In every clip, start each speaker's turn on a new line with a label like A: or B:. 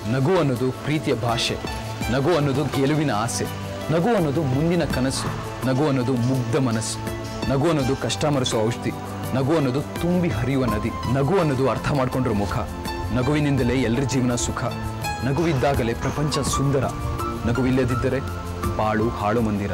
A: ನಗು ಅನ್ನೋದು ಪ್ರೀತಿಯ ಭಾಷೆ ನಗು ಅನ್ನೋದು ಗೆಲುವಿನ ಆಸೆ ನಗು ಅನ್ನೋದು ಮುಂದಿನ ಕನಸು ನಗು ಅನ್ನೋದು ಮುಗ್ಧ ಮನಸ್ಸು ನಗು ಅನ್ನೋದು ಕಷ್ಟ ಮರೆಸೋ ಔಷಧಿ ನಗು ಅನ್ನೋದು ತುಂಬಿ ಹರಿಯುವ ನದಿ ನಗು ಅನ್ನೋದು ಅರ್ಥ ಮಾಡ್ಕೊಂಡ್ರ ಮುಖ ನಗುವಿನಿಂದಲೇ ಎಲ್ಲರ ಜೀವನ ಸುಖ ನಗುವಿದ್ದಾಗಲೇ ಪ್ರಪಂಚ ಸುಂದರ ನಗುವಿಲ್ಲದಿದ್ದರೆ ಬಾಳು ಹಾಳು ಮಂದಿರ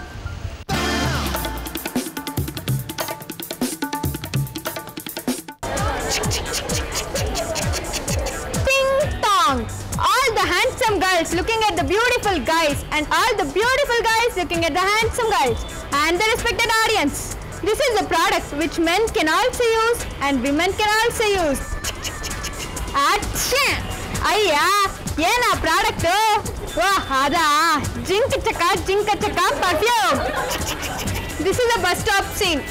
B: Ting tong! All the handsome girls looking at the beautiful guys, and all the beautiful guys looking at the handsome guys, and the respected audience. This is a product which men can also use and women can also use. ಅಚ್ಚೆ! ಅಯ್ಯ ಏನ product ವಾ ಅದಾ Jinka Chaka Jinka Chaka perfume this is a bus stop scene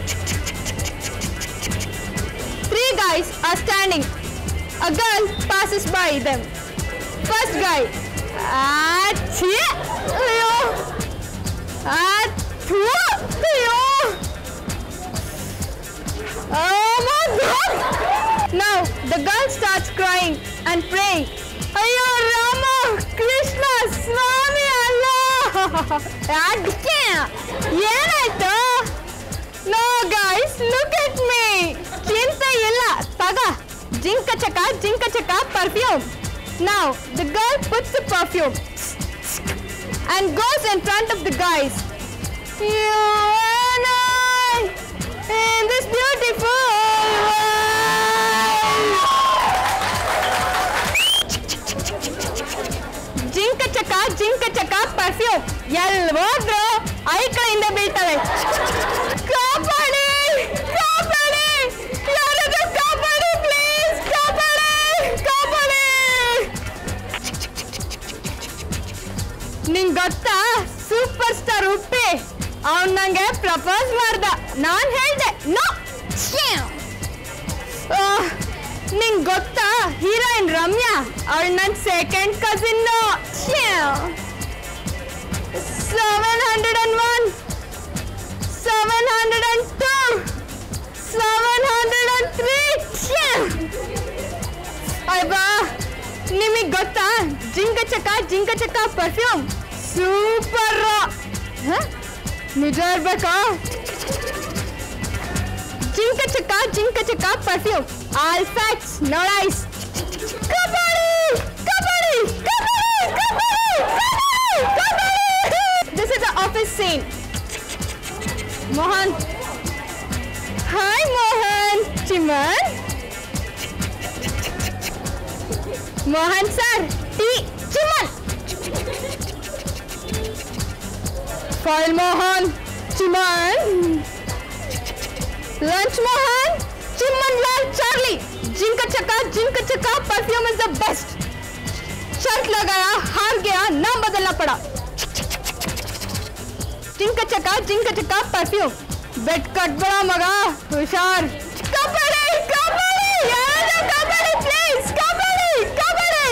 B: Three guys are standing. A girl passes by them. First guy. Achhi! Ayo! Achhu! Ayo! Oh my god! Now the girl starts crying and praying. Ayo Rama! Krishna! Swami Allah! ಅದಕ್ಕೆ ಏನಾಯ್ತು no guys look at me ಚಿಂತೆ ಇಲ್ಲ ತಗ Jinka Chaka Jinka Chaka perfume now the girl puts the perfume and goes in front of the guys. You and I in this beautiful world. Jinka Chaka Jinka Chaka perfume ಎಲ್ಲಿ ಹೋದ್ರು I ಕಡೆಯಿಂದ ಬೀಳ್ತವೆ ಕಾಪಾಡಿ ಕಾಪಾಡಿ ಯಾರಾದ್ರೂ ಕಾಪಾಡಿ ಪ್ಲೀಸ್ ಕಾಪಾಡಿ ಕಾಪಾಡಿ ನಿಂಗ್ ಗೊತ್ತಾ ಸೂಪರ್ ಸ್ಟಾರ್ ಉಪ್ಪಿ ಅವ್ನ್ ನಂಗೆ ಪ್ರಪೋಸ್ ಮಾಡ್ದ ನಾನ್ ಹೇಳ್ದೆ ನೋ ನಿಂಗ್ ಗೊತ್ತಾ ಹೀರೋಯಿನ್ ರಮ್ಯಾ ಅವಳು ನನ್ second cousin seven hundred and one seven hundred and two seven hundred and three ಅಯ್ಯಬ್ಬಾ ನಿಮಗೆ ಗೊತ್ತಾ ಜಿಂಕ ಚಕ ಜಿಂಕ ಚಕ ಪರ್ಫ್ಯೂಮ್ ಸೂಪರ್ ನಿಜ ಇರ್ಬೇಕಾ Jinka Chaka Jinka Chaka perfume all facts no ice kabaddi kabaddi kabaddi kabaddi kabaddi this is the office scene Mohan hi Mohan Chiman Mohan sir tea Chiman file Mohan Chiman lunch Mohan Chiman Lal Charlie Jinka Chakka जिनका चक्का perfume is the best शर्त लगाया हार गया नाम बदलना पड़ा जिनका चक्का जिनका चक्का परफ्यूम बेट कट बड़ा मगा हुशार कबड्डी कबड्डी यार kabaddi please kabaddi kabaddi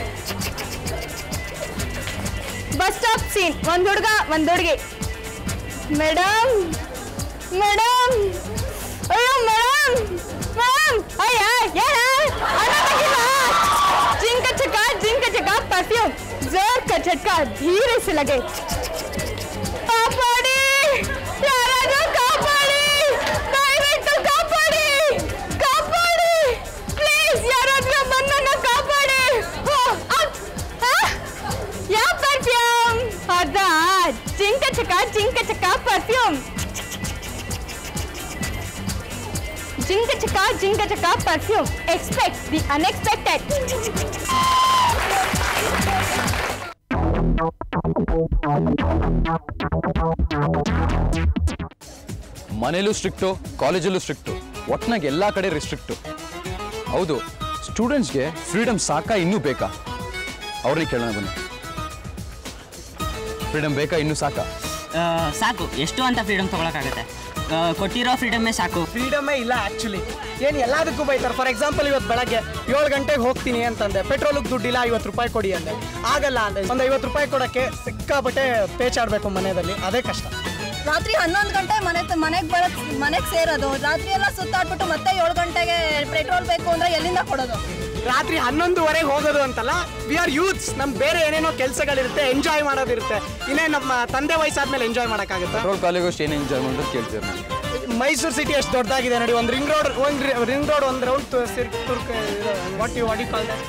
B: bus stop scene ಒಂದ್ ಹುಡುಗ ಒಂದ್ ಹುಡುಗಿ ಮೇಡಮ್ ಮೇಡಮ್ ಅಯ್ಯೋ ಮೇಡಮ್ ಮೇಡಮ್ ಅಯ್ಯ ಏನ ಅಣ್ಣ ತೆಗಿಲ್ಲ. जिनका चका जिनका चका परफ्यूम जोर का झटका धीरे से लगे ಕಾಪಾಡಿ ಯಾರಾದ್ರೂ ಕಾಪಾಡಿ ದಯವಿಟ್ಟು ಕಾಪಾಡಿ ಕಾಪಾಡಿ ಪ್ಲೀಸ್ ಯಾರಾದ್ರೂ ಬಂದನ್ನ ಕಾಪಾಡಿ ಓ, ಅಪ್, ಆ? ಯಾವ ಪರ್ಫ್ಯೂಮ್ ಅದಾ Jinka Chaka Jinka Chaka perfume Jinka Chaka Jinka Chaka perfume expect the unexpected
A: ಮನೇಲೂ ಸ್ಟ್ರಿಕ್ಟು ಕಾಲೇಜಲ್ಲೂ ಸ್ಟ್ರಿಕ್ಟು ಒಟ್ನಾಗ ಎಲ್ಲ ಕಡೆ ರಿಸ್ಟ್ರಿಕ್ಟು ಹೌದು ಸ್ಟೂಡೆಂಟ್ಸ್ಗೆ ಫ್ರೀಡಮ್ ಸಾಕಾ ಇನ್ನೂ ಬೇಕಾ ಅವ್ರಿಗೆ ಕೇಳೋಣ ಬನ್ನಿ ಫ್ರೀಡಮ್ ಬೇಕಾ ಇನ್ನೂ ಸಾಕಾ
C: ಆ, ಸಾಕು ಎಷ್ಟು ಅಂತ ಫ್ರೀಡಮ್ ತೊಗೊಳಕ್ಕಾಗತ್ತೆ ಆ, ಕೊಟ್ಟಿರೋ ಫ್ರೀಡಮ್ಮೇ ಸಾಕು
D: ಫ್ರೀಡಮೇ ಇಲ್ಲ ಆ್ಯಕ್ಚುಲಿ ಏನು ಎಲ್ಲದಕ್ಕೂ ಬೈತಾರೆ ಫಾರ್ ಎಕ್ಸಾಂಪಲ್ ಇವತ್ತು ಬೆಳಗ್ಗೆ ಏಳು ಗಂಟೆಗೆ ಹೋಗ್ತೀನಿ ಅಂತಂದೆ ಪೆಟ್ರೋಲಿಗೆ ದುಡ್ಡಿಲ್ಲ ಐವತ್ತು ರೂಪಾಯಿ ಕೊಡಿ ಅಂದೆ ಆಗಲ್ಲ ಅಂದೆ ಒಂದು ಐವತ್ತು ರೂಪಾಯಿ ಕೊಡೋಕ್ಕೆ ಸಿಕ್ಕಾಪಟ್ಟೆ ಪೇಚಾಡಬೇಕು ಮನೆಯಲ್ಲಿ ಅದೇ ಕಷ್ಟ
E: ರಾತ್ರಿ ಹನ್ನೊಂದು ಗಂಟೆ ಮನೆ ಮನೆಗೆ ಬರೋ ಮನೆಗೆ ಸೇರೋದು ರಾತ್ರಿ ಎಲ್ಲ ಸುತ್ತಾಡ್ಬಿಟ್ಟು ಮತ್ತೆ ಏಳು ಗಂಟೆಗೆ ಪೆಟ್ರೋಲ್ ಬೇಕು ಅಂದ್ರೆ ಎಲ್ಲಿಂದ ಕೊಡೋದು
D: ರಾತ್ರಿ ಹನ್ನೊಂದುವರೆಗೆ ಹೋಗೋದು ಅಂತಲ್ಲ ವಿ ಆರ್ ಯೂತ್ಸ್ ನಮ್ ಬೇರೆ ಏನೇನೋ ಕೆಲಸಗಳಿರುತ್ತೆ ಎಂಜಾಯ್ ಮಾಡೋದಿರುತ್ತೆ ಇನ್ನೇ ನಮ್ಮ ತಂದೆ ವಯಸ್ಸಾದ್ಮೇಲೆ ಎಂಜಾಯ್ ಮಾಡೋಕ್ಕಾಗುತ್ತೆ
A: ಪೆಟ್ರೋಲ್ ಖಾಲಿಗೋಷ್ಟು ಏನು ಎಂಜಾಯ್ ಮಾಡೋದು ಕೇಳ್ತೀರಿ ನಾನು
D: ಮೈಸೂರು ಸಿಟಿ ಎಷ್ಟು ದೊಡ್ಡದಾಗಿದೆ ನೋಡಿ ಒಂದು ರಿಂಗ್ ರೋಡ್ ಒಂದು ರಿಂಗ್ ರೋಡ್ ಒಂದು ರೌಂಡ್ ವಾಟಿ ವಾಟಿ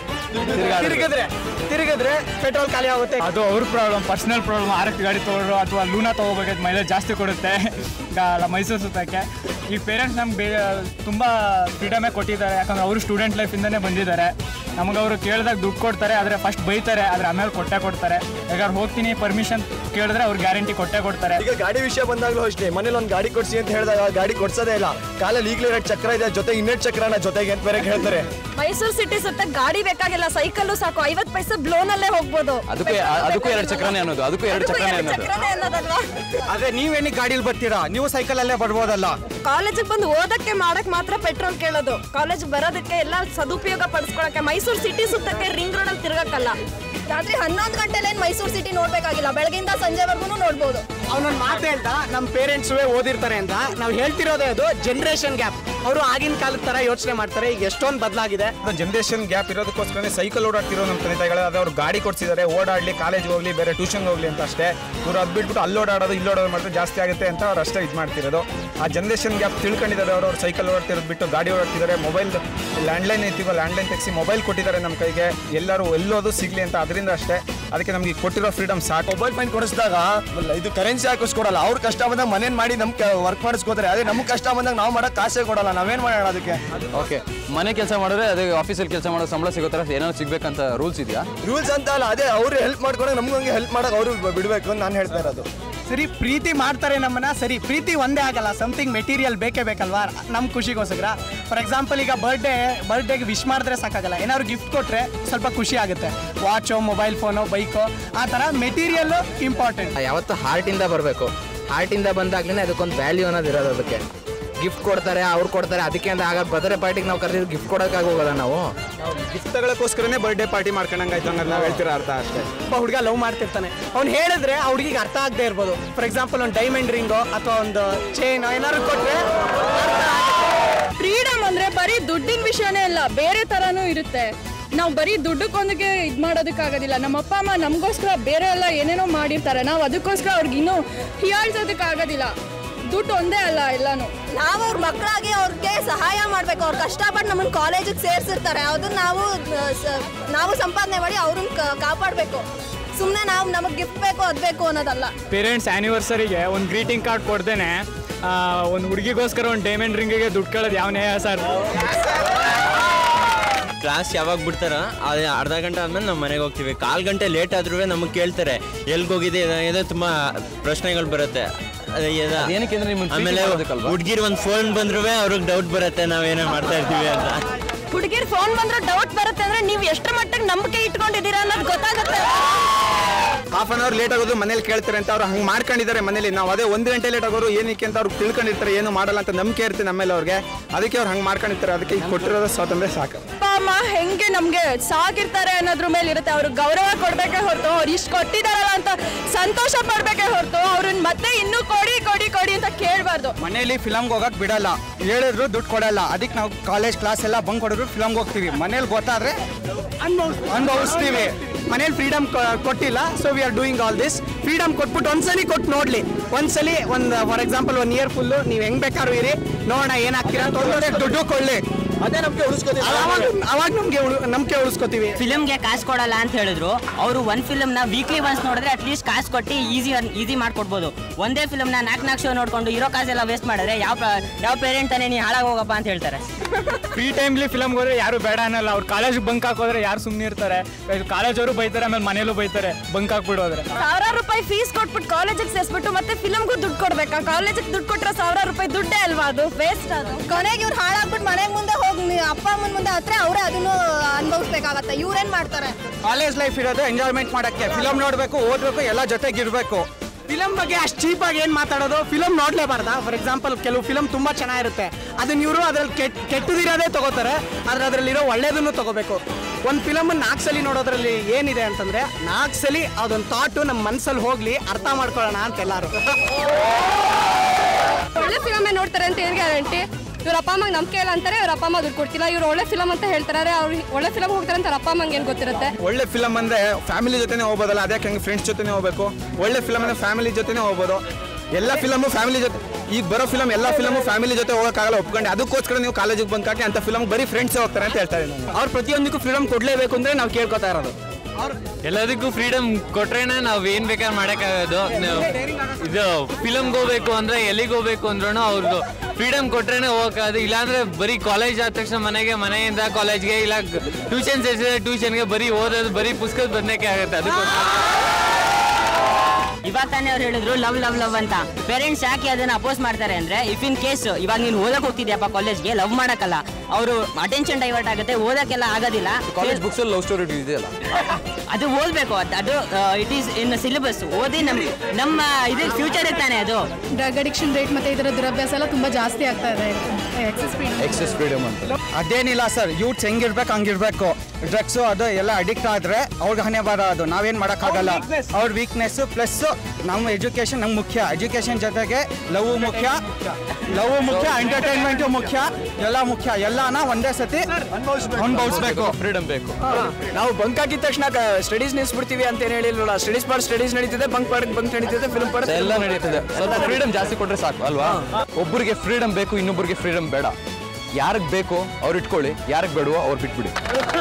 D: ತಿರುಗಿದ್ರೆ ತಿರುಗಿದ್ರೆ ಪೆಟ್ರೋಲ್ ಖಾಲಿ ಆಗುತ್ತೆ
F: ಅದು ಅವ್ರ ಪ್ರಾಬ್ಲಮ್ ಪರ್ಸನಲ್ ಪ್ರಾಬ್ಲಮ್ ಆರಕ್ಕೆ ಗಾಡಿ ತೊಗೊಳ್ರು ಅಥವಾ ಲೂನಾ ತೊಗೋಬೇಕಾದ್ರೆ ಮೈಲೇಜ್ ಜಾಸ್ತಿ ಕೊಡುತ್ತೆ ಗಾ- ಮೈಸೂರು ಸುತ್ತಕ್ಕೆ ಈ ಪೇರೆಂಟ್ಸ್ ನಮ್ಗೆ ಬೇ ತುಂಬ ಫ್ರೀಡಮೇ ಕೊಟ್ಟಿದ್ದಾರೆ ಯಾಕಂದ್ರೆ ಅವರು ಸ್ಟೂಡೆಂಟ್ ಲೈಫಿಂದನೇ ಬಂದಿದ್ದಾರೆ ನಮಗೆ ಅವರು ಕೇಳಿದಾಗ ದುಡ್ಡು ಕೊಡ್ತಾರೆ ಆದರೆ ಫಸ್ಟ್ ಬೈತಾರೆ ಆದರೆ ಆಮೇಲೆ ಕೊಟ್ಟೆ ಕೊಡ್ತಾರೆ ಯಾಕಂದ್ರೆ ಹೋಗ್ತೀನಿ ಪರ್ಮಿಷನ್ ಕೇಳಿದ್ರೆ ಅವ್ರು ಗ್ಯಾರಂಟಿ ಕೊಟ್ಟೆ ಕೊಡ್ತಾರೆ
G: ಈಗ ಗಾಡಿ ವಿಷಯ ಬಂದಾಗಲೂ ಅಷ್ಟೇ ಮನೇಲಿ ಒಂದು ಗಾಡಿ ಕೊಡ್ಸಿ ಅಂತ ಹೇಳಿದಾಗ ಗಾಡಿ ಕೊಡ್ಸೋದೇ ಇಲ್ಲ ಕಾಲಲ್ಲಿ ಈಗಲೇ ಎರಡು ಚಕ್ರ ಇದೆ ಜೊತೆ ಇನ್ನೆರಡು ಚಕ್ರನ ಜೊತೆಗೆ ಅಂತ ಬೇರೆ ಹೇಳ್ತಾರೆ
E: ಮೈಸೂರು ಸಿಟಿ ಸುತ್ತ ಗಾಡಿ ಬೇಕಾಗಿಲ್ಲ ಸೈಕಲ್ಲು ಸಾಕು ಐವತ್ತು ಪೈಸೆ ಬ್ಲೋನಲ್ಲೇ ಹೋಗ್ಬೋದು
A: ಅದಕ್ಕೂ ಅದಕ್ಕೂ ಎರಡು ಚಕ್ರನೇ ಅನ್ನೋದು ಅದಕ್ಕೂ ಎರಡು
E: ಅದಕ್ಕೂ
A: ಚಕ್ರನೇ
E: ಎರಡು
A: ಅನ್ನೋದು
E: ಚಕ್ರನೇ ಅನ್ನೋದಲ್ವಾ
D: ಅದೇ ನೀವೇನಿಗೆ ಗಾಡಿಲಿ ಬರ್ತೀರಾ ನೀವು ಸೈಕಲಲ್ಲೇ ಬರ್ಬೋದಲ್ಲ
E: ಕಾಲೇಜಿಗೆ ಬಂದು ಓದಕ್ಕೆ ಮಾಡಕ್ ಮಾತ್ರ ಪೆಟ್ರೋಲ್ ಕೇಳೋದು ಕಾಲೇಜ್ ಬರೋದಕ್ಕೆ ಎಲ್ಲ ಸದುಪಯೋಗ ಪಡಿಸ್ಕೊಳಕ್ಕೆ ಮೈಸೂರು ಸಿಟಿ ಸುತ್ತಕ್ಕೆ ರಿಂಗ್ ರೋಡ್ ಅಲ್ಲಿ ತಿರ್ಗಕ್ಕಲ್ಲ ರಾತ್ರಿ ಹನ್ನೊಂದು ಗಂಟೆಲೇನ್ ಮೈಸೂರು ಸಿಟಿ ನೋಡ್ಬೇಕಾಗಿಲ್ಲ ಬೆಳಗಿಂದ ಸಂಜೆವರೆಗೂ ನೋಡ್ಬೋದು
D: ಅವನೊಂದು ಮಾತು ಹೇಳ್ದ ನಮ್ಮ ಪೇರೆಂಟ್ಸ್ ಓದಿರ್ತಾರೆ ಅಂತ ನಾವು ಹೇಳ್ತಿರೋದೇ ಅದು ಜನರೇಷನ್ ಗ್ಯಾಪ್ ಅವರು ಆಗಿನ ಕಾಲದ ತರ ಯೋಚನೆ ಮಾಡ್ತಾರೆ ಈಗ ಎಷ್ಟೊಂದು ಬದಲಾಗಿದೆ
H: ಜನರೇಷನ್ ಗ್ಯಾಪ್ ಇರೋದಕ್ಕೋಸ್ಕರ ಸೈಕಲ್ ಓಡಾಡ್ತಿರೋ ನಮ್ಮ ತಂದೆ ತಾಯಿಗಳು ಅದೇ ಅವ್ರು ಗಾಡಿ ಕೊಡ್ಸಿದ್ದಾರೆ ಓಡಾಡ್ಲಿ ಕಾಲೇಜ್ಗೆ ಹೋಗ್ಲಿ ಬೇರೆ ಟ್ಯೂಷನ್ಗೆ ಹೋಗ್ಲಿ ಅಂತ ಅಷ್ಟೇ ಇವ್ರು ಅದು ಬಿಟ್ಬಿಟ್ಟು ಅಲ್ಲಿ ಓಡಾಡೋದು ಇಲ್ಲಿ ಓಡೋದು ಮಾಡಿದ್ರೆ ಜಾಸ್ತಿ ಆಗುತ್ತೆ ಅಂತ ಅವ್ರು ಅಷ್ಟೇ ಇದು ಮಾಡ್ತಿರೋದು ಆ ಜನರೇಷನ್ ಗ್ಯಾಪ್ ತಿಳ್ಕೊಂಡಿದ್ದಾರೆ ಅವರು ಅವ್ರು ಸೈಕಲ್ ಓಡಾಡ್ತಿರೋದು ಬಿಟ್ಟು ಗಾಡಿ ಓಡಾಡ್ತಿದ್ದಾರೆ ಮೊಬೈಲ್ ಲ್ಯಾಂಡ್ಲೈನ್ ಐತಿವ ಲ್ಯಾಂಡ್ಲೈನ್ ತೆಗಿಸಿ ಮೊಬೈಲ್ ಕೊಟ್ಟಿದ್ದಾರೆ ನಮ್ಮ ಕೈಗೆ ಎಲ್ಲರೂ ಎಲ್ಲೋದು ಸಿಗ್ಲಿ ಅಂತ ಅದರಿಂದ ಅಷ್ಟೇ ಅದಕ್ಕೆ ನಮಗೆ ಕೊಟ್ಟಿರೋ ಫ್ರೀಡಮ್ ಸಾಕು
G: ಮೊಬೈಲ್ ಫೈನ್ ಕೊಡಿಸಿದಾಗ ಇದು ಕರೆನ್ಸಿ ಹಾಕಿಸ್ಕೊಡಲ್ಲ ಅವ್ರ ಕಷ್ಟ ಬಂದಾಗ ಮನೇನ್ ಮಾಡಿ ನಮ್ಗೆ ವರ್ಕ್ ಮಾಡಿಸ್ಕೋತಾರೆ ಅದೇ ನಮ್ಗೆ ಕಷ್ಟ ಬಂದಾಗ ನಾವು ಮಾಡಕ್ ಕಾಸೇ ಕೊಡಲ್ಲ ನಾವೇನ್ ಮಾಡೋಣ ಅದಕ್ಕೆ
A: ಓಕೆ ಮನೆ ಕೆಲಸ ಮಾಡಿದ್ರೆ ಅದೇ ಆಫೀಸಲ್ಲಿ ಕೆಲಸ ಮಾಡೋ ಸಂಬಳ ಸಿಗೋ ಥರ ಏನಾದ್ರು ಸಿಗ್ಬೇಕಂತ ರೂಲ್ಸ್ ಇದೆಯಾ
G: ರೂಲ್ಸ್ ಅಂತ ಅಲ್ಲ ಅದೇ ಅವ್ರು ಹೆಲ್ಪ್ ಮಾಡ್ಕೊಂಡಾಗ ನಮ್ಗೆ ಹಂಗೆ ಹೆಲ್ಪ್ ಮಾಡಕ್ ಅವರು ಬಿಡ್ಬೇಕು ಅಂತ ನಾನು ಹೇಳ್ತಾ ಇರೋದು
D: ಸರಿ ಪ್ರೀತಿ ಮಾಡ್ತಾರೆ ನಮ್ಮನ್ನ ಸರಿ ಪ್ರೀತಿ ಒಂದೇ ಆಗಲ್ಲ ಸಮಥಿಂಗ್ ಮೆಟೀರಿಯಲ್ ಬೇಕೇ ಬೇಕಲ್ವಾ ನಮ್ಮ ಖುಷಿಗೋಸ್ಕರ ಫಾರ್ ಎಕ್ಸಾಂಪಲ್ ಈಗ ಬರ್ಡೇ ಬರ್ಡೇಗೆ ವಿಶ್ ಮಾಡಿದ್ರೆ ಸಾಕಾಗಲ್ಲ ಏನಾದ್ರು ಗಿಫ್ಟ್ ಕೊಟ್ರೆ ಸ್ವಲ್ಪ ಖುಷಿ ಆಗುತ್ತೆ ವಾಚು ಮೊಬೈಲ್ ಫೋನು ಬೈಕು ಆ ಥರ ಮೆಟೀರಿಯಲ್ ಇಂಪಾರ್ಟೆಂಟ್
I: ಯಾವತ್ತು ಹಾರ್ಟಿಂದ ಬರಬೇಕು ಹಾರ್ಟಿಂದ ಬಂದಾಗ್ಲೇ ಅದಕ್ಕೊಂದು ವ್ಯಾಲ್ಯೂ ಅನ್ನೋದು ಇರೋದು ಅದಕ್ಕೆ ಗಿಫ್ಟ್ ಕೊಡ್ತಾರೆ ಅವ್ರು ಕೊಡ್ತಾರೆ ಅದಕ್ಕೆ ಅಂತ ಆಗ ಬರ್ತ್ಡೇ ಪಾರ್ಟಿಗೆ ನಾವು ಕರೆದಿದ್ದು ಗಿಫ್ಟ್ ಕೊಡೋಕ್ಕಾಗ ಹೋಗೋದ ನಾವು
H: ಗಿಫ್ಟ್ ತಗೊಳಕ್ಕೋಸ್ಕರನೇ ಬರ್ಡೇ ಪಾರ್ಟಿ ಮಾಡ್ಕೊಂಡಂಗಾಯ್ತು ಹಂಗಾರೆ ನಾವು ಹೇಳ್ತಿರೋ ಅರ್ಥ ಅಷ್ಟೇ
D: ಒಬ್ಬ ಹುಡುಗ ಲವ್ ಮಾಡ್ತಿರ್ತಾನೆ ಅವ್ನು ಹೇಳಿದ್ರೆ ಆ ಹುಡುಗಿಗೆ ಅರ್ಥ ಆಗದೆ ಇರ್ಬೋದು ಫಾರ್ ಎಕ್ಸಾಂಪಲ್ ಒಂದು ಡೈಮಂಡ್ ರಿಂಗು ಅಥವಾ ಒಂದು ಚೈನ್ ಏನಾದ್ರು ಕೊಟ್ರೆ
E: ಫ್ರೀಡಮ್ ಅಂದ್ರೆ ಬರೀ ದುಡ್ಡಿನ ವಿಷಯನೇ ಅಲ್ಲ ಬೇರೆ ತರಾನು ಇರುತ್ತೆ ನಾವು ಬರೀ ದುಡ್ಡಕ್ಕೊಂದಕ್ಕೆ ಇದು ಮಾಡೋದಕ್ಕಾಗೋದಿಲ್ಲ ನಮ್ಮ ಅಪ್ಪ ಅಮ್ಮ ನಮಗೋಸ್ಕರ ಬೇರೆ ಎಲ್ಲ ಏನೇನೋ ಮಾಡಿರ್ತಾರೆ ನಾವು ಅದಕ್ಕೋಸ್ಕರ ಅವ್ರಿಗೆ ಇನ್ನೂ ಹೀಯಾಳ್ಸೋದಕ್ಕಾಗೋದಿಲ್ಲ ದುಡ್ಡು ಒಂದೇ ಅಲ್ಲ ಎಲ್ಲಾನು
B: ನಾವು ಅವ್ರ ಮಕ್ಕಳಾಗಿ ಅವ್ರಿಗೆ ಸಹಾಯ ಮಾಡ್ಬೇಕು ಅವ್ರು ಕಷ್ಟಪಟ್ಟು ನಮ್ಮನ್ನ ಕಾಲೇಜಿಗೆ ಸೇರ್ಸಿರ್ತಾರೆ ಅದನ್ನ ನಾವು ಆ, ಸ- ನಾವು ಸಂಪಾದನೆ ಮಾಡಿ ಅವ್ರನ್ನ ಕಾಪಾಡಬೇಕು ಸುಮ್ಮನೆ ನಾವು ನಮಗೆ ಗಿಫ್ಟ್ ಬೇಕು ಅದು ಬೇಕು ಅನ್ನೋದಲ್ಲ
F: ಪೇರೆಂಟ್ಸ್ ಆ್ಯನಿವರ್ಸರಿಗೆ ಒಂದು ಗ್ರೀಟಿಂಗ್ ಕಾರ್ಡ್ ಕೊಡ್ದೇನೆ ಒಂದು ಹುಡುಗಿಗೋಸ್ಕರ ಒಂದು ಡೈಮಂಡ್ ರಿಂಗಿಗೆ ದುಡ್ಡು ಕೇಳೋದು ಯಾವ ನ್ಯಾಯ ಸರ್
J: ಕ್ಲಾಸ್ ಯಾವಾಗ ಬಿಡ್ತಾರ ಅದೇ ಅರ್ಧ ಗಂಟೆ ಆದ್ಮೇಲೆ ನಾವು ಮನೆಗೆ ಹೋಗ್ತೀವಿ ಕಾಲು ಗಂಟೆ ಲೇಟ್ ಆದ್ರೂ ನಮಗೆ ಕೇಳ್ತಾರೆ ಎಲ್ಗೋಗಿದೆ ಏನಾಗಿದೆ ತುಂಬ ಪ್ರಶ್ನೆಗಳು ಬರುತ್ತೆ ಅದೇ ಏನ-
A: ಏನಕ್ಕೆ ಅಂದ್ರೆ ನಿಮ್ಮನ್ನ ಪ್ರೀತಿ
J: ಆಮೇಲೆ
A: ಮಾಡೋದಕ್ಕಲ್ವಾ?
J: ಹುಡ್ಗಿರ್ ಒಂದು ಫೋನ್ ಬಂದ್ರೂ ಅವ್ರಿಗೆ ಡೌಟ್ ಬರುತ್ತೆ ನಾವೇನೋ ಮಾಡ್ತಾ ಇರ್ತೀವಿ ಅಂತ
E: ಹುಡುಗಿರ್ ಫೋನ್ ಬಂದ್ರೆ ಡೌಟ್ ಬರುತ್ತೆ ಅಂದ್ರೆ ನೀವು ಎಷ್ಟು ಮಟ್ಟಿಗೆ ನಂಬಿಕೆ ಇಟ್ಕೊಂಡಿದ್ದೀರಾ ಅನ್ನೋದು ಗೊತ್ತಾಗುತ್ತೆ
H: ಹಾಫ್ ಅನ್ ಅವರ್ ಲೇಟ್ ಆಗೋದು ಮನೇಲಿ ಕೇಳ್ತಾರೆ ಅಂತ ಅವ್ರು ಹಂಗೆ ಮಾಡ್ಕೊಂಡಿದ್ದಾರೆ ಮನೇಲಿ ನಾವು ಅದೇ ಒಂದು ಗಂಟೆ ಲೇಟ್ ಆಗೋರು ಏನಕ್ಕೆ ಅಂತ ಅವ್ರು ತಿಳ್ಕೊಂಡಿರ್ತಾರೆ ಏನು ಮಾಡಲ್ಲ ಅಂತ ನಂಬಿಕೆ ಇರುತ್ತೆ ನಮ್ಮೇಲೆ ಅವ್ರಿಗೆ ಅದಕ್ಕೆ ಅವ್ರು ಹಂಗೆ ಮಾಡ್ಕೊಂಡಿರ್ತಾರೆ ಅದಕ್ಕೆ ಈಗ ಕೊಟ್ಟಿರೋದು ಸ್ವಾತಂತ್ರ್ಯ ಸಾಕು
E: ಅಪ್ಪ ಅಮ್ಮ ಹೆಂಗೆ ನಮ್ಗೆ ಸಾಕಿರ್ತಾರೆ ಅನ್ನೋದ್ರ ಮೇಲೆ ಇರುತ್ತೆ ಅವ್ರಿಗೆ ಗೌರವ ಕೊಡ್ಬೇಕೇ ಹೊರತು ಅವ್ರು ಇಷ್ಟು ಕೊಟ್ಟಿದಾರಲ್ಲ ಅಂತ ಸಂತೋಷ ಪಡ್ಬೇಕೇ ಹೊರತು ಅವ್ರನ್ನ ಮತ್ತೆ ಇನ್ನೂ ಕೊಡಿ ಕೊಡಿ ಕೊಡಿ ಅಂತ ಕೇಳಬಾರ್ದು
D: ಮನೇಲಿ ಫಿಲಮ್ಗೆ ಹೋಗಕ್ ಬಿಡಲ್ಲ ಹೇಳಿದ್ರು ದುಡ್ಡು ಕೊಡಲ್ಲ ಅದಕ್ಕೆ ನಾವು ಕಾಲೇಜ್ ಕ್ಲಾಸ್ ಎಲ್ಲ ಬಂಕ್ ಕೊಡಿದ್ರು ಫಿಲಮ್ಗೆ ಹೋಗ್ತೀವಿ ಮನೇಲಿ ಗೊತ್ತಾದ್ರೆ ಅನುಭವಿಸ್ತೀವಿ ಮನೇಲಿ ಫ್ರೀಡಮ್ ಕೊಟ್ಟಿಲ್ಲ so we are doing all this freedom ಕೊಟ್ಬಿಟ್ಟು ಒಂದ್ಸಲಿ ಕೊಟ್ಟು ನೋಡ್ಲಿ ಒಂದ್ಸಲಿ ಒಂದು for example one year full ನೀವು ಹೆಂಗ್ ಬೇಕಾದ್ರೂ ಇರಿ ನೋಡೋಣ ಏನಾಗ್ತೀರಾ ಅಂತ ಒಂದೊಂದೇ ದುಡ್ಡು ಕೊಳ್ಳಿ
G: ಅದೇ ನಮ್ಗೆ ಉಳಿಸ್ಕೋತೀವಿ
D: ಅವಾಗ ಅವಾಗ ನಮ್ಗೆ ಉಳು- ನಂಬಿಕೆ ಉಳಿಸ್ಕೋತೀವಿ
C: ಫಿಲಮ್ಗೆ ಕಾಸು ಕೊಡಲ್ಲ ಅಂತ ಹೇಳಿದ್ರು ಅವರು ಒಂದು ಫಿಲಮ್ನ ವೀಕ್ಲಿ ಒನ್ಸ್ ನೋಡಿದ್ರೆ ಅಟ್ಲೀಸ್ಟ್ ಕಾಸು ಕೊಟ್ಟು ಈಸಿ ಈಸಿ ಮಾಡ್ಕೊಡ್ಬೋದು ಒಂದೇ ಫಿಲಮ್ನ ನಾಲ್ಕು ನಾಲ್ಕು ಶೋ ನೋಡ್ಕೊಂಡು ಇರೋ ಕಾಸೆಲ್ಲ ವೇಸ್ಟ್ ಮಾಡಿದ್ರೆ ಯಾವ ಪ- ಯಾವ ಪೇರೆಂಟ್ ತಾನೇ ನೀ ಹಾಳಾಗಿ ಹೋಗಪ್ಪ ಅಂತ ಹೇಳ್ತಾರೆ
F: ಫ್ರೀ ಟೈಮ್ಲಿ ಫಿಲಮ್ಗೆ ಹೋದ್ರೆ ಯಾರು ಬೇಡ ಅನ್ನಲ್ಲ ಅವ್ರು ಕಾಲೇಜಿಗೆ ಬಂಕ್ ಹಾಕೋದ್ರೆ ಯಾರು ಸುಮ್ಮನೆ ಇರ್ತಾರೆ ಕಾಲೇಜವರು ಬೈತಾರೆ ಆಮೇಲೆ ಮನೇಲೂ ಬೈತಾರೆ ಬಂಕ್ ಹಾಕ್ಬಿಡೋದ್ರೆ
E: ಸಾವಿರಾರು ರೂಪಾಯಿ ಫೀಸ್ ಕೊಟ್ಬಿಟ್ಟು ಕಾಲೇಜಿಗೆ ಸೇರಿಸ್ಬಿಟ್ಟು ಮತ್ತೆ ಫಿಲಮ್ಗೂ ದುಡ್ಡು ಕೊಡ್ಬೇಕಾ ಕಾಲೇಜಿಗೆ ದುಡ್ಡು ಕೊಟ್ಟರೆ ಸಾವಿರಾರು ರೂಪಾಯಿ ದುಡ್ಡೇ ಅಲ್ವಾ ಅದು ವೇಸ್ಟ್ ಅದು
B: ಕೊನೆಗೆ ಇವ್ರು ಹಾಳಾಗ್ಬಿಟ್ಟು ಮನೆಗೆ ಮುಂದೆ ಹೋಗಿ ಅಪ್ಪ ಅಮ್ಮನ ಮುಂದೆ ಹತ್ರ ಅವರೇ ಅದನ್ನು ಅನುಭವಿಸ್ಬೇಕಾಗತ್ತೆ ಇವ್ರೇನ್ ಮಾಡ್ತಾರೆ
D: ಕಾಲೇಜ್ ಲೈಫ್ ಇರೋದು ಎಂಜಾಯ್ಮೆಂಟ್ ಮಾಡಕ್ಕೆ ಫಿಲಮ್ ನೋಡಬೇಕು ಓದಬೇಕು ಎಲ್ಲ ಜೊತೆಗೆ ಇರಬೇಕು ಫಿಲಮ್ ಬಗ್ಗೆ ಅಷ್ಟು ಚೀಪಾಗಿ ಏನು ಮಾತಾಡೋದು ಫಿಲಮ್ ನೋಡ್ಲೇಬಾರ್ದಾ ಫಾರ್ ಎಕ್ಸಾಂಪಲ್ ಕೆಲವು ಫಿಲಮ್ ತುಂಬ ಚೆನ್ನಾಗಿರುತ್ತೆ ಅದನ್ನ ಇವರು ಅದ್ರಲ್ಲಿ ಕೆಟ್ಟ ಕೆಟ್ಟದಿರೋದೇ ತಗೋತಾರೆ ಆದ್ರೆ ಅದರಲ್ಲಿರೋ ಒಳ್ಳೇದನ್ನು ತಗೋಬೇಕು ಒಂದು ಫಿಲಮ್ ನಾಲ್ಕು ಸಲ ನೋಡೋದ್ರಲ್ಲಿ ಏನಿದೆ ಅಂತಂದ್ರೆ ನಾಲ್ಕು ಸಲ ಅದೊಂದು ಥಾಟು ನಮ್ಮ ಮನಸ್ಸಲ್ಲಿ ಹೋಗ್ಲಿ ಅರ್ಥ ಮಾಡ್ಕೊಳ್ಳೋಣ ಅಂತ ಎಲ್ಲರೂ
E: ಒಳ್ಳೆ ಫಿಲಮೇ ನೋಡ್ತಾರೆ ಅಂತ ಏನು ಗ್ಯಾರಂಟಿ
B: ಇವ್ರ ಅಪ್ಪ ಅಮ್ಮಗೆ ನಂಬಿಕೆ ಇಲ್ಲ ಅಂತಾರೆ ಇವ್ರ ಅಪ್ಪ ಅಮ್ಮ ದುಡ್ಡು ಕೊಡ್ತಿಲ್ಲ ಇವ್ರು ಒಳ್ಳೆ ಫಿಲಮ್ ಅಂತ ಹೇಳ್ತಾರೆ ಅವ್ರು ಒಳ್ಳೆ ಫಿಲಮ್ ಹೋಗ್ತಾರೆ ಅಂತ ಅವ್ರ ಅಪ್ಪ ಅಮ್ಮಂಗೆ ಏನು ಗೊತ್ತಿರುತ್ತೆ
H: ಒಳ್ಳೆ ಫಿಲಮ್ ಅಂದ್ರೆ ಫ್ಯಾಮಿಲಿ ಜೊತೆನೇ ಹೋಗ್ಬೋದಲ್ಲ ಅದೇ ಹಂಗೆ ಫ್ರೆಂಡ್ಸ್ ಜೊತೆನೇ ಹೋಗ್ಬೇಕು ಒಳ್ಳೆ ಫಿಲಮ್ ಅಂದ್ರೆ ಫ್ಯಾಮಿಲಿ ಜೊತೆನೇ ಹೋಗ್ಬೋದು ಎಲ್ಲ ಫಿಲಮು ಫ್ಯಾಮಿಲಿ ಜೊತೆ ಈಗ ಬರೋ ಫಿಲಮ್ ಎಲ್ಲ ಫಿಲಮು ಫ್ಯಾಮಿಲಿ ಜೊತೆ ಹೋಗೋಕ್ಕಾಗಲ್ಲ ಒಪ್ಕೊಂಡು ಅದಕ್ಕೋಸ್ಕರ ನೀವು ಕಾಲೇಜಿಗೆ ಬಂಕ್ ಹಾಕಿ ಅಂತ ಫಿಲಮ್ ಬರೀ ಫ್ರೆಂಡ್ಸ್ ಹೋಗ್ತಾರೆ ಅಂತ ಹೇಳ್ತಾ ಇದ್ದೀನಿ ನಾನು.
D: ಅವ್ರು ಪ್ರತಿಯೊಂದಕ್ಕೂ ಫ್ರೀಡಮ್ ಕೊಡಲೇಬೇಕು ಅಂದ್ರೆ ನಾವು ಕೇಳ್ಕೊತಾ ಇರೋದು
K: ಎಲ್ಲದಕ್ಕೂ ಫ್ರೀಡಮ್ ಕೊಟ್ರೇನೆ ನಾವ್ ಏನ್ ಬೇಕಾದ್ರೆ ಮಾಡಕ್ಕಾಗೋದು ನಾವು ಇದು ಫಿಲಮ್ಗೆ ಹೋಗ್ಬೇಕು ಅಂದ್ರೆ ಎಲ್ಲಿಗೆ ಹೋಗ್ಬೇಕು ಅಂದ್ರೂ ಅವ್ರದ್ದು ಫ್ರೀಡಮ್ ಕೊಟ್ರೇನೆ ಹೋಗಕ್ಕಾಗೋದು ಇಲ್ಲಾಂದ್ರೆ ಬರೀ ಕಾಲೇಜ್ ಆದ ತಕ್ಷಣ ಮನೆಗೆ ಮನೆಯಿಂದ ಕಾಲೇಜ್ಗೆ ಇಲ್ಲ ಟ್ಯೂಷನ್ ಸೇರಿಸಿದ್ರೆ ಟ್ಯೂಷನ್ಗೆ ಬರೀ ಓದೋದು ಬರೀ ಪುಸ್ತಕದ ಬದನೇಕೆ ಆಗುತ್ತೆ ಅದಕ್ಕೋಸ್ಕರ
C: ಇವಾಗ ತಾನೇ ಅವ್ರು ಹೇಳಿದ್ರು ಲವ್ ಲವ್ ಲವ್ ಅಂತ ಪೇರೆಂಟ್ಸ್ ಯಾಕೆ ಅದನ್ನ ಅಪೋಸ್ ಮಾಡ್ತಾರೆ ಅಂದ್ರೆ ಇಫ್ ಇನ್ ಕೇಸ್ ಇವಾಗ ನೀನು ಓದಕ್ ಹೋಗ್ತಿದ್ಯಪ್ಪ ಕಾಲೇಜ್ಗೆ ಲವ್ ಮಾಡಕ್ಕಲ್ಲ ಅವರು ಅಟೆನ್ಷನ್ ಡೈವರ್ಟ್ ಆಗುತ್ತೆ ಓದಕ್ಕೆಲ್ಲ ಆಗೋದಿಲ್ಲ
A: ಕಾಲೇಜ್ ಬುಕ್ಸ್ ಲವ್ ಸ್ಟೋರಿ ಇದೆಯಲ್ಲ
C: ಅದು ಓದ್ಬೇಕು ಅದು ಅದು ಇಟ್ ಈಸ್ ಇನ್ ಸಿಲೆಬಸ್ ಓದಿ ನಮ್ ನಮ್ಮ ಇದು ಫ್ಯೂಚರ್ ತಾನೆ ಅದು
E: ಡ್ರಗ್ ಅಡಿಕ್ಷನ್ ರೇಟ್ ಮತ್ತೆ ಇದರ ದುರಭ್ಯಾಸ ಎಲ್ಲ ತುಂಬ ಜಾಸ್ತಿ ಆಗ್ತಾ ಇದೆ ಎಕ್ಸಸ್
A: ಎಕ್ಸೆಸ್ ಫ್ರೀಡಮ್ ಅಂತ
D: ಅದೇನಿಲ್ಲ ಸರ್ ಯೂತ್ಸ್ ಹೆಂಗಿರ್ಬೇಕು ಹಂಗಿರ್ಬೇಕು ಡ್ರಗ್ಸು ಅದು ಎಲ್ಲ ಅಡಿಕ್ಟ್ ಆದ್ರೆ ಅವ್ರಿಗೆ ಹಣೆ ಬರ ಅದು ನಾವೇನ್ ಮಾಡೋಕ್ಕಾಗಲ್ಲ ಅವ್ರ ವೀಕ್ನೆಸ್ ಪ್ಲಸ್ ನಮ್ಮ ಎಜುಕೇಶನ್ ನಮ್ಗೆ ಮುಖ್ಯ ಎಜುಕೇಶನ್ ಜೊತೆಗೆ ಲವ್ ಮುಖ್ಯ ಲವ್ ಮುಖ್ಯ ಎಂಟರ್ಟೈನ್ಮೆಂಟು ಮುಖ್ಯ ಎಲ್ಲ ಮುಖ್ಯ ಎಲ್ಲಾನ ಒಂದೇ ಸತಿ ಅನುಭವಿಸ್ಬೇಕು
A: ಫ್ರೀಡಮ್ ಬೇಕು
D: ನಾವು ಬಂಕ್ ಹಾಕಿದ ತಕ್ಷಣ ಸ್ಟಡೀಸ್ ನಿಲ್ಸ್ಬಿಡ್ತೀವಿ ಅಂತ ಏನು ಹೇಳಿಲ್ವಲ್ಲ ಸ್ಟಡೀಸ್ ಪಾರ್ಟ್ ಸ್ಟಡೀಸ್ ನಡೀತಿದೆ ಬಂಕ್ ಪಾರ್ಟ್ ಬಂಕ್ ನಡೀತಿದೆ ಫಿಲ್ಮ್ ಪಾರ್ಟ್
A: ಎಲ್ಲ ನಡೀತದೆ ಸ್ವಲ್ಪ ಫ್ರೀಡಮ್ ಜಾಸ್ತಿ ಕೊಟ್ರೆ ಸಾಕು ಅಲ್ವಾ ಒಬ್ಬರಿಗೆ ಫ್ರೀಡಮ್ ಬೇಕು ಇನ್ನೊಬ್ಬರಿಗೆ ಫ್ರೀಡಮ್ ಬೇಡ ಯಾರಿಗೆ ಬೇಕೋ ಅವ್ರು ಇಟ್ಕೊಳ್ಳಿ ಯಾರಿಗೆ ಬೇಡವೋ ಅವ್ರು ಬಿಟ್ಬಿಡಿ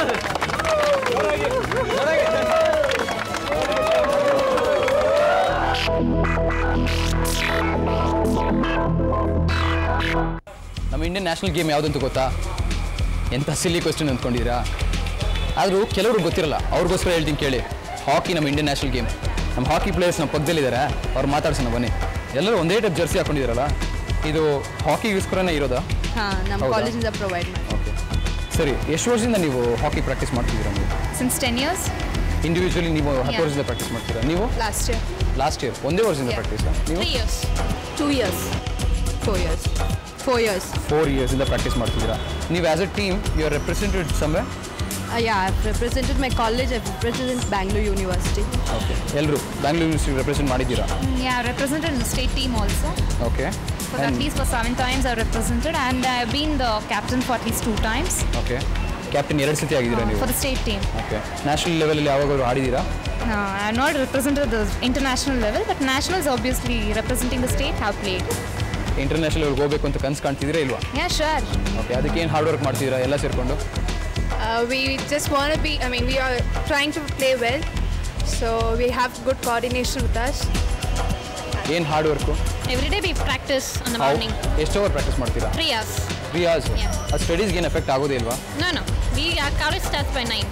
A: ನಮ್ಮ ಇಂಡಿಯನ್ ನ್ಯಾಷನಲ್ ಗೇಮ್ ಯಾವುದಂತ ಗೊತ್ತಾ ಎಂಥ ಸಿಲ್ಲಿ ಕ್ವಶನ್ ಅಂದ್ಕೊಂಡಿದ್ದೀರಾ ಆದರೂ ಕೆಲವ್ರಿಗೆ ಗೊತ್ತಿರಲ್ಲ ಅವ್ರಿಗೋಸ್ಕರ ಹೇಳ್ತೀನಿ ಕೇಳಿ ಹಾಕಿ ನಮ್ಮ ಇಂಡಿಯನ್ ನ್ಯಾಷನಲ್ ಗೇಮ್ ನಮ್ಮ ಹಾಕಿ ಪ್ಲೇಯರ್ಸ್ ನಮ್ಮ ಪಕ್ಕದಲ್ಲಿದ್ದಾರೆ ಅವ್ರು ಮಾತಾಡ್ಸೋಣ ಬನ್ನಿ ಎಲ್ಲರೂ ಒಂದೇ ಟೈಪ್ ಜರ್ಸಿ ಹಾಕೊಂಡಿದ್ದೀರಲ್ಲ ಇದು ಹಾಕಿಗೋಸ್ಕರನೇ ಇರೋದಾ
B: ಹಾಂ ನಮ್ಮ
A: ಹೌದಾ?
B: ಕಾಲೇಜಿಂದ ಪ್ರೊವೈಡ್ ಮಾಡಿ
A: ಓಕೆ ಸರಿ ಎಷ್ಟು ವರ್ಷದಿಂದ ನೀವು ಹಾಕಿ ಪ್ರಾಕ್ಟೀಸ್ ಮಾಡ್ತಿದ್ದೀರಾ ನೀವು
B: ಸಿನ್ಸ್ ಟೆನ್ ಇಯರ್ಸ್
A: ಇಂಡಿವಿಜುವಲಿ ನೀವು ಹತ್ತು ವರ್ಷದಿಂದ ಪ್ರಾಕ್ಟೀಸ್ ಮಾಡ್ತೀರಾ ನೀವು
B: ಲಾಸ್ಟ್ ಇಯರ್
A: ಲಾಸ್ಟ್ ಇಯರ್ ಒಂದೇ ವರ್ಷದಿಂದ ಪ್ರಾಕ್ಟೀಸ್ ನೀವು
B: years two years four years four years
A: four ಇಯರ್ಸಿಂದ ಪ್ರಾಕ್ಟೀಸ್ ಮಾಡ್ತಿದ್ದೀರಾ ನೀವು as a team you are represented somewhere
B: yeah I represented my college I represent Bangalore university
A: okay ಎಲ್ಲರೂ Bangalore university represent ಮಾಡಿದ್ದೀರಾ
L: Yeah, I represented the state team also.
A: Okay
L: For at least for seven times I represented, and I've been the captain for at least two times
A: okay captain ಎರಡು ಸತಿ ಆಗಿದ್ದೀರಾ ನೀವು
L: for the state team.
A: Okay national ಲೆವೆಲಲ್ಲಿ ಯಾವಾಗಾದ್ರು ಆಡಿದ್ದೀರಾ
L: Uh, I've not represented the international level, but nationals obviously representing the state have played.
A: International ಲೆವೆಲ್ಗೆ ಹೋಗಬೇಕು ಅಂತ ಕನ್ಸು ಕಾಣ್ತಿದ್ದೀರಾ ಇಲ್ವಾ
L: Yeah, sure.
A: ಓಕೆ ಅದಕ್ಕೆ ಏನು ಹಾರ್ಡ್ ವರ್ಕ್ ಮಾಡ್ತಿದ್ದೀರಾ ಎಲ್ಲ ಸೇರಿಕೊಂಡು
B: Uh, we just want to be, I mean, we are trying to play well. So we have good coordination with us.
A: ಏನು hard work
L: Every day we practice in the morning.
A: ಎಷ್ಟು hour practice ಮಾಡ್ತೀರಾ
L: Three hours.
A: Three hours ಅದು ಸ್ಟಡೀಸ್ಗೆ ಏನು effect ಆಗೋದೇ ಇಲ್ವಾ
L: No, no. We our college starts by nine.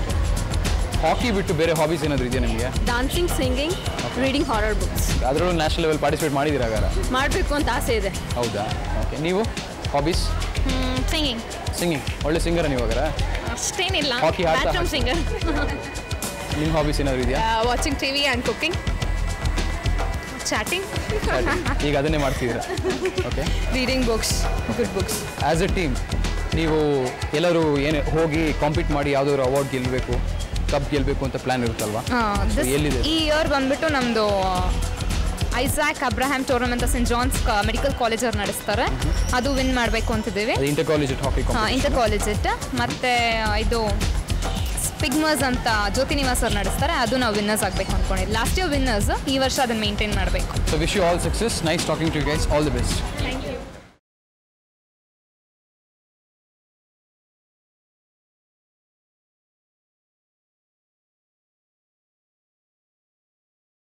A: ಹಾಕಿ ಬಿಟ್ಟು ಬೇರೆ ಹಾಬೀಸ್ ಏನಾದರೂ ಇದೆಯಾ ನಿಮಗೆ
B: Dancing, singing, reading horror books.
A: ಅದರಲ್ಲೂ ನ್ಯಾಷನಲ್ ಲೆವೆಲ್ ಪಾರ್ಟಿಸಿಪೇಟ್ ಮಾಡಿದ್ದೀರಾ ಹಾಗಾರ
B: ಮಾಡಬೇಕು ಅಂತ ಆಸೆ ಇದೆ
A: ಹೌದಾ ಓಕೆ ನೀವು ಹಾಬೀಸ್
L: Hmm, singing.
A: ಸಿಂಗಿಂಗ್ ಒಳ್ಳೆ ಸಿಂಗರ ನೀವು ಹಾಗಾರ
L: ಅಷ್ಟೇನಿಲ್ಲ
A: Hockey ಆಡ್ತಾ
L: bathroom singer.
A: ನಿಮ್ಮ ಹಾಬೀಸ್ ಏನಾದರೂ ಇದೆಯಾ
B: watching T V and cooking chatting
A: ಈಗ ಅದನ್ನೇ ಮಾಡ್ತಿದ್ದೀರಾ okay
B: reading books good books
A: as a team ನೀವು ಎಲ್ಲರೂ ಏನು ಹೋಗಿ ಕಾಂಪೀಟ್ ಮಾಡಿ ಯಾವುದಾದ್ರು ಅವಾರ್ಡ್ ಗೆಲ್ಲಬೇಕು ಕಪ್ ಗೆಲ್ಲಬೇಕು ಅಂತ ಪ್ಲ್ಯಾನ್ ಇರುತ್ತಲ್ವಾ So, ಎಲ್ಲಿದೆ
L: ಈ ಇಯರ್ ಬಂದ್ಬಿಟ್ಟು ನಮ್ಮದು Isaac Abraham tournament Saint John's medical college ಅವ್ರು ನಡೆಸ್ತಾರೆ ಅದು ವಿನ್ ಮಾಡಬೇಕು ಅಂತಿದ್ದೀವಿ
A: ಅದು inter college hockey
L: inter college ಇಟ್ಟು ಮತ್ತೆ ಇದು ಸ್ಪಿಗ್ಮರ್ಸ್ ಅಂತ ಜ್ಯೋತಿ ನಿವಾಸ್ ಅವ್ರು ನಡೆಸ್ತಾರೆ ಅದು ನಾವು ವಿನ್ನರ್ಸ್ ಆಗಬೇಕು ಅಂದ್ಕೊಂಡಿದ್ವಿ ಲಾಸ್ಟ್ ಇಯರ್ ವಿನ್ನರ್ಸ್ ಈ ವರ್ಷ ಅದನ್ನು ಮೇಂಟೈನ್ ಮಾಡಬೇಕು
A: so wish you all success nice talking to guys all the best